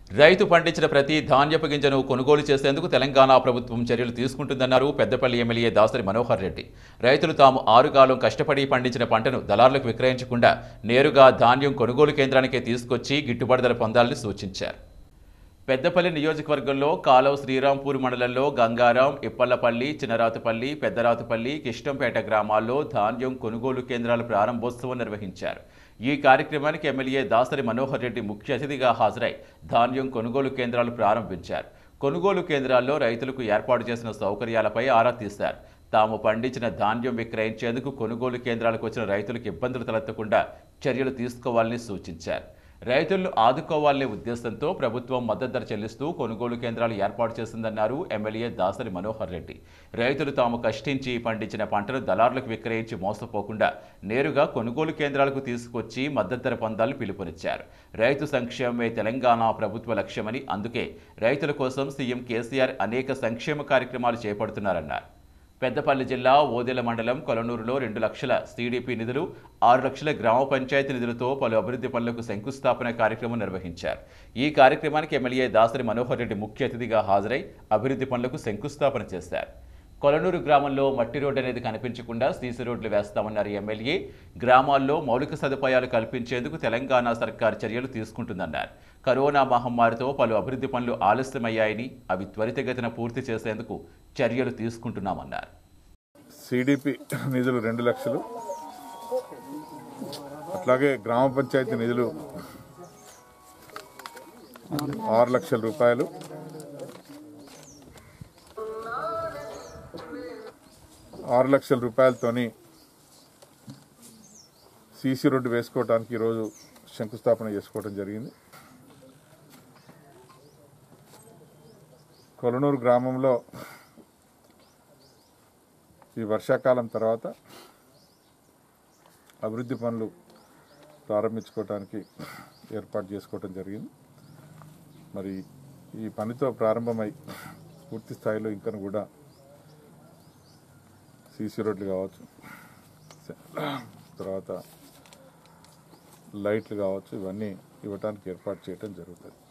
రైతు పండించిన ప్రతి ధాన్యపు గింజను కొనుగోలు చేసేందుకు తెలంగాణ ప్రభుత్వం చర్యలు తీసుకుంటుందన్నారు పెద్దపల్లి ఎమ్మెల్యే దాసరి మనోహర్ రెడ్డి రైతులు తాము ఆరుగాలం కష్టపడి పండించిన పంటను దళారులకు విక్రయించకుండా నేరుగా ధాన్యం కొనుగోలు కేంద్రానికే తీసుకొచ్చి గిట్టుబాటు ధర పొందాలని సూచించారు పెద్దపల్లి నియోజకవర్గంలో కాలవ శ్రీరాంపూర్ మండలంలో గంగారాం ఇప్పల్లపల్లి చిన్నరాతుపల్లి పెద్దరాతుపల్లి కిష్టంపేట గ్రామాల్లో ధాన్యం కొనుగోలు కేంద్రాల ప్రారంభోత్సవం నిర్వహించారు ఈ కార్యక్రమానికి ఎమ్మెల్యే దాసరి మనోహర్ రెడ్డి ముఖ్య అతిథిగా హాజరై ధాన్యం కొనుగోలు కేంద్రాలు ప్రారంభించారు కొనుగోలు కేంద్రాల్లో రైతులకు ఏర్పాటు చేసిన సౌకర్యాలపై ఆరా తీశారు తాము పండించిన ధాన్యం విక్రయించేందుకు కొనుగోలు కేంద్రాలకు వచ్చిన రైతులకు ఇబ్బందులు తలెత్తకుండా చర్యలు తీసుకోవాలని సూచించారు రైతులను ఆదుకోవాలనే ఉద్దేశంతో ప్రభుత్వం మద్దతు ధర చెల్లిస్తూ కొనుగోలు కేంద్రాలు ఏర్పాటు చేసిందన్నారు ఎమ్మెల్యే దాసరి మనోహర్ రెడ్డి రైతులు తాము కష్టించి పండించిన పంటను దళారులకు విక్రయించి మోసపోకుండా నేరుగా కొనుగోలు కేంద్రాలకు తీసుకొచ్చి మద్దతు ధర పొందాలని పిలుపునిచ్చారు రైతు సంక్షేమమే తెలంగాణ ప్రభుత్వ లక్ష్యమని అందుకే రైతుల కోసం సీఎం కేసీఆర్ అనేక సంక్షేమ కార్యక్రమాలు చేపడుతున్నారన్నారు పెద్దపల్లి జిల్లా ఓదెల మండలం కొలనూరులో రెండు లక్షల సీడీపీ నిధులు ఆరు లక్షల గ్రామ పంచాయతీ నిధులతో పలు అభివృద్ధి పనులకు శంకుస్థాపన కార్యక్రమం నిర్వహించారు ఈ కార్యక్రమానికి ఎమ్మెల్యే దాసరి మనోహర్ రెడ్డి ముఖ్య అతిథిగా హాజరై అభివృద్ధి పనులకు శంకుస్థాపన చేశారు కొలనూరు గ్రామంలో మట్టి రోడ్డు అనేది కనిపించకుండా సీసీ రోడ్లు వేస్తామన్నారు ఎమ్మెల్యే గ్రామాల్లో మౌలిక సదుపాయాలు కల్పించేందుకు తెలంగాణ సర్కార్ చర్యలు తీసుకుంటుందన్నారు కరోనా మహమ్మారితో పలు అభివృద్ధి పనులు ఆలస్యమయ్యాయని అవి త్వరితగతిన పూర్తి చేసేందుకు చర్యలు తీసుకుంటున్నామన్నారు సిడిపి నిధులు రెండు లక్షలు అట్లాగే గ్రామ పంచాయతీ నిధులు ఆరు లక్షల రూపాయలు ఆరు లక్షల రూపాయలతోని సీసీ రోడ్డు వేసుకోవడానికి ఈరోజు శంకుస్థాపన చేసుకోవడం జరిగింది కొలనూరు గ్రామంలో ఈ వర్షాకాలం తర్వాత అభివృద్ధి పనులు ప్రారంభించుకోవడానికి ఏర్పాటు చేసుకోవటం జరిగింది మరి ఈ పనితో ప్రారంభమై పూర్తి స్థాయిలో ఇంకా కూడా సీసీ రోడ్లు కావచ్చు తర్వాత లైట్లు కావచ్చు ఇవన్నీ ఇవ్వడానికి ఏర్పాటు చేయడం జరుగుతుంది